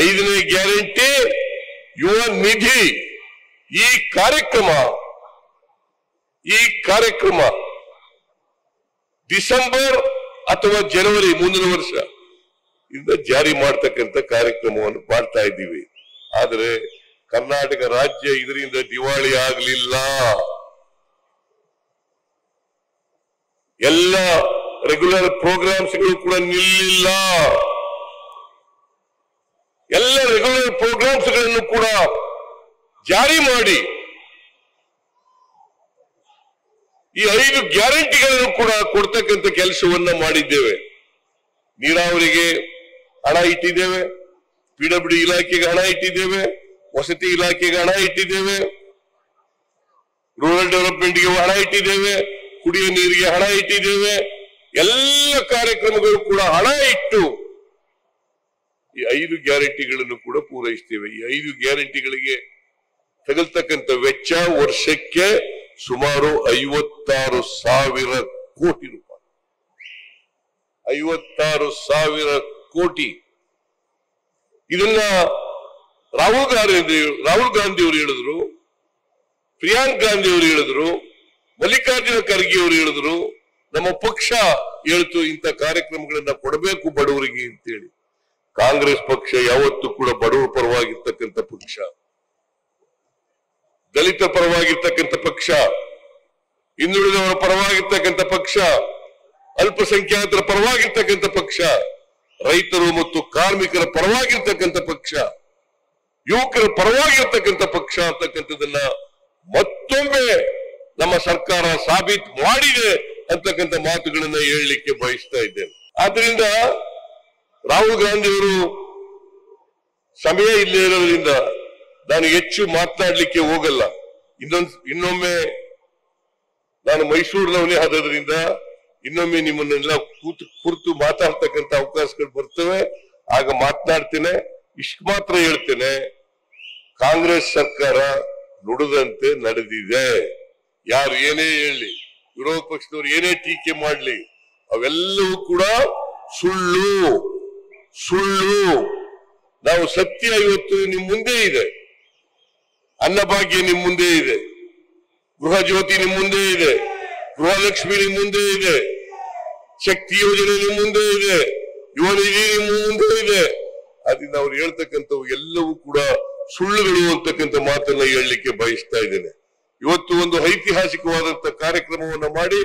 ಐದನೇ ಗ್ಯಾರಂಟಿ ಯುವ ನಿಧಿ ಈ ಕಾರ್ಯಕ್ರಮ ಈ ಕಾರ್ಯಕ್ರಮ ಡಿಸೆಂಬರ್ ಅಥವಾ ಜನವರಿ ಮುಂದಿನ ವರ್ಷ ಇಂದ ಜಾರಿ ಮಾಡ್ತಕ್ಕಂಥ ಕಾರ್ಯಕ್ರಮವನ್ನು ಮಾಡ್ತಾ ಇದ್ದೀವಿ ಆದರೆ ಕರ್ನಾಟಕ ರಾಜ್ಯ ಇದರಿಂದ ದಿವಾಳಿ ಆಗಲಿಲ್ಲ ಎಲ್ಲ ರೆಗ್ಯುಲರ್ ಪ್ರೋಗ್ರಾಮ್ಸ್ಗಳು ಕೂಡ ನಿಲ್ಲಿಲ್ಲ ಎಲ್ಲ ರೆಗ್ಯುಲರ್ ಪ್ರೋಗ್ರಾಮ್ಸ್ಗಳನ್ನು ಕೂಡ ಜಾರಿ ಮಾಡಿ ಈ ಐದು ಗ್ಯಾರಂಟಿಗಳನ್ನು ಕೂಡ ಕೊಡ್ತಕ್ಕಂಥ ಕೆಲಸವನ್ನ ಮಾಡಿದ್ದೇವೆ ನೀರಾವರಿಗೆ ಹಣ ಇಟ್ಟಿದ್ದೇವೆ ಪಿಡಬ್ಲ್ಯೂ ಇಲಾಖೆಗೆ ಹಣ ಇಟ್ಟಿದ್ದೇವೆ ವಸತಿ ಇಲಾಖೆಗೆ ಹಣ ಇಟ್ಟಿದ್ದೇವೆ ರೂರಲ್ ಡೆವಲಪ್ಮೆಂಟ್ಗೆ ಹಣ ಇಟ್ಟಿದ್ದೇವೆ ಕುಡಿಯುವ ನೀರಿಗೆ ಹಣ ಇಟ್ಟಿದ್ದೇವೆ ಎಲ್ಲ ಕಾರ್ಯಕ್ರಮಗಳು ಕೂಡ ಹಣ ಇಟ್ಟು ಈ ಐದು ಗ್ಯಾರಂಟಿಗಳನ್ನು ಕೂಡ ಪೂರೈಸ್ತೇವೆ ಈ ಐದು ಗ್ಯಾರಂಟಿಗಳಿಗೆ ತಗಲ್ತಕ್ಕಂಥ ವೆಚ್ಚ ವರ್ಷಕ್ಕೆ ಸುಮಾರು ಐವತ್ತಾರು ಸಾವಿರ ಕೋಟಿ ರೂಪಾಯಿ ಐವತ್ತಾರು ಸಾವಿರ ಕೋಟಿ ಇದನ್ನ ರಾಹುಲ್ ಗಾಂಧಿ ರಾಹುಲ್ ಗಾಂಧಿ ಅವರು ಹೇಳಿದ್ರು ಪ್ರಿಯಾಂಕ್ ಗಾಂಧಿ ಅವರು ಹೇಳಿದ್ರು ಮಲ್ಲಿಕಾರ್ಜುನ ಖರ್ಗೆ ಅವರು ಹೇಳಿದ್ರು ನಮ್ಮ ಪಕ್ಷ ಹೇಳ್ತು ಇಂಥ ಕಾರ್ಯಕ್ರಮಗಳನ್ನ ಕೊಡಬೇಕು ಬಡವರಿಗೆ ಅಂತೇಳಿ ಕಾಂಗ್ರೆಸ್ ಪಕ್ಷ ಯಾವತ್ತೂ ಕೂಡ ಬಡವರ ಪರವಾಗಿರ್ತಕ್ಕಂಥ ಪಕ್ಷ ದಲಿತ ಪರವಾಗಿರ್ತಕ್ಕಂಥ ಪಕ್ಷ ಹಿಂದುಳಿದವರ ಪರವಾಗಿರ್ತಕ್ಕಂಥ ಪಕ್ಷ ಅಲ್ಪಸಂಖ್ಯಾತರ ಪರವಾಗಿರ್ತಕ್ಕಂಥ ಪಕ್ಷ ರೈತರು ಮತ್ತು ಕಾರ್ಮಿಕರ ಪರವಾಗಿರ್ತಕ್ಕಂಥ ಪಕ್ಷ ಯುವಕರ ಪರವಾಗಿರ್ತಕ್ಕಂಥ ಪಕ್ಷ ಅಂತಕ್ಕಂಥದನ್ನ ಮತ್ತೊಮ್ಮೆ ನಮ್ಮ ಸರ್ಕಾರ ಸಾಬೀತು ಮಾಡಿದೆ ಅಂತಕ್ಕಂಥ ಮಾತುಗಳನ್ನ ಹೇಳಲಿಕ್ಕೆ ಬಯಸ್ತಾ ಇದ್ದೇನೆ ಆದ್ರಿಂದ ರಾಹುಲ್ ಗಾಂಧಿ ಅವರು ಸಮಯ ಇಲ್ಲೇ ಇರೋದ್ರಿಂದ ನಾನು ಹೆಚ್ಚು ಮಾತನಾಡ್ಲಿಕ್ಕೆ ಹೋಗಲ್ಲ ಇನ್ನೊಂದ್ ಇನ್ನೊಮ್ಮೆ ನಾನು ಮೈಸೂರಿನವನೇ ಆದ್ರಿಂದ ಇನ್ನೊಮ್ಮೆ ನಿಮ್ಮನ್ನೆಲ್ಲ ಕೂತು ಕುರಿತು ಮಾತಾಡ್ತಕ್ಕಂಥ ಅವಕಾಶಗಳು ಬರ್ತವೆ ಆಗ ಮಾತನಾಡ್ತೇನೆ ಇಷ್ಟು ಮಾತ್ರ ಹೇಳ್ತೇನೆ ಕಾಂಗ್ರೆಸ್ ಸರ್ಕಾರ ನುಡಿದಂತೆ ನಡೆದಿದೆ ಯಾರು ಏನೇ ಹೇಳಿ ವಿರೋಧ ಪಕ್ಷದವರು ಏನೇ ಟೀಕೆ ಮಾಡ್ಲಿ ಅವೆಲ್ಲವೂ ಕೂಡ ಸುಳ್ಳು ಸುಳ್ಳು ನಾವು ಸತ್ಯ ಇವತ್ತು ನಿಮ್ ಮುಂದೆ ಇದೆ ಅನ್ನಭಾಗ್ಯ ನಿಮ್ ಮುಂದೆ ಇದೆ ಗೃಹ ಜ್ಯೋತಿ ನಿಮ್ ಮುಂದೆ ಇದೆ ಗೃಹಲಕ್ಷ್ಮಿ ನಿಮ್ ಮುಂದೆ ಇದೆ ಶಕ್ತಿ ಯೋಜನೆ ನಿಮ್ ಮುಂದೆ ಇದೆ ಯುವ ನಿಧಿ ನಿಮ್ ಮುಂದೆ ಇದೆ ಅದರಿಂದ ಅವ್ರು ಹೇಳ್ತಕ್ಕಂಥವು ಎಲ್ಲವೂ ಕೂಡ ಸುಳ್ಳುಗಳು ಅಂತಕ್ಕಂಥ ಮಾತನ್ನ ಹೇಳಲಿಕ್ಕೆ ಬಯಸ್ತಾ ಇದ್ದೇನೆ ಇವತ್ತು ಒಂದು ಐತಿಹಾಸಿಕವಾದಂತ ಕಾರ್ಯಕ್ರಮವನ್ನ ಮಾಡಿ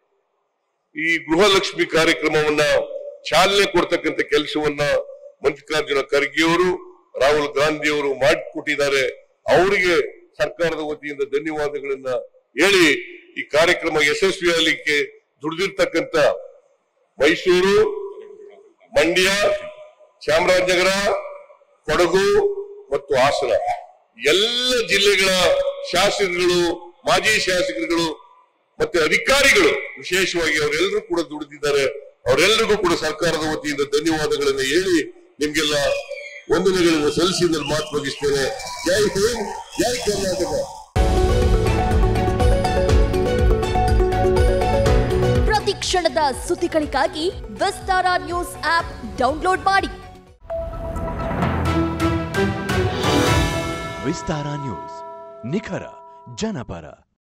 ಈ ಗೃಹಲಕ್ಷ್ಮಿ ಕಾರ್ಯಕ್ರಮವನ್ನ ಚಾಲನೆ ಕೊಡ್ತಕ್ಕಂಥ ಕೆಲಸವನ್ನ ಮಲ್ಲಿಕಾರ್ಜುನ ಖರ್ಗೆ ಅವರು ರಾಹುಲ್ ಗಾಂಧಿ ಅವರು ಮಾಡಿಕೊಟ್ಟಿದ್ದಾರೆ ಅವರಿಗೆ ಸರ್ಕಾರದ ವತಿಯಿಂದ ಧನ್ಯವಾದಗಳನ್ನ ಹೇಳಿ ಈ ಕಾರ್ಯಕ್ರಮ ಯಶಸ್ವಿ ಆಗಲಿಕ್ಕೆ ದುಡಿದಿರ್ತಕ್ಕಂಥ ಮೈಸೂರು ಮಂಡ್ಯ ಚಾಮರಾಜನಗರ ಕೊಡಗು ಮತ್ತು ಹಾಸನ ಎಲ್ಲ ಜಿಲ್ಲೆಗಳ ಶಾಸಕರುಗಳು ಮಾಜಿ ಶಾಸಕರುಗಳು ಮತ್ತೆ ಅಧಿಕಾರಿಗಳು ವಿಶೇಷವಾಗಿ ಅವರೆಲ್ಲರೂ ಕೂಡ ದುಡಿದಿದ್ದಾರೆ ಅವರೆಲ್ಲರಿಗೂ ಕೂಡ ಸರ್ಕಾರದ ವತಿಯಿಂದ ಧನ್ಯವಾದಗಳನ್ನು ಹೇಳಿ ನಿಮ್ಗೆಲ್ಲ ವಂದನೆಗಳನ್ನು ಸಲ್ಲಿಸಿ ನನ್ನ ಮಾತು ಮುಗಿಸ್ತೇನೆ ಜೈ ಹಿಂದ್ ಜೈ ಕರ್ನಾಟಕ ಪ್ರತಿ ಕ್ಷಣದ ಸುದ್ದಿಗಳಿಗಾಗಿ ವಿಸ್ತಾರ ನ್ಯೂಸ್ ಆಪ್ ಡೌನ್ಲೋಡ್ ಮಾಡಿ ವಿಸ್ತಾರ ನ್ಯೂಸ್ ನಿಖರ ಜನಪರ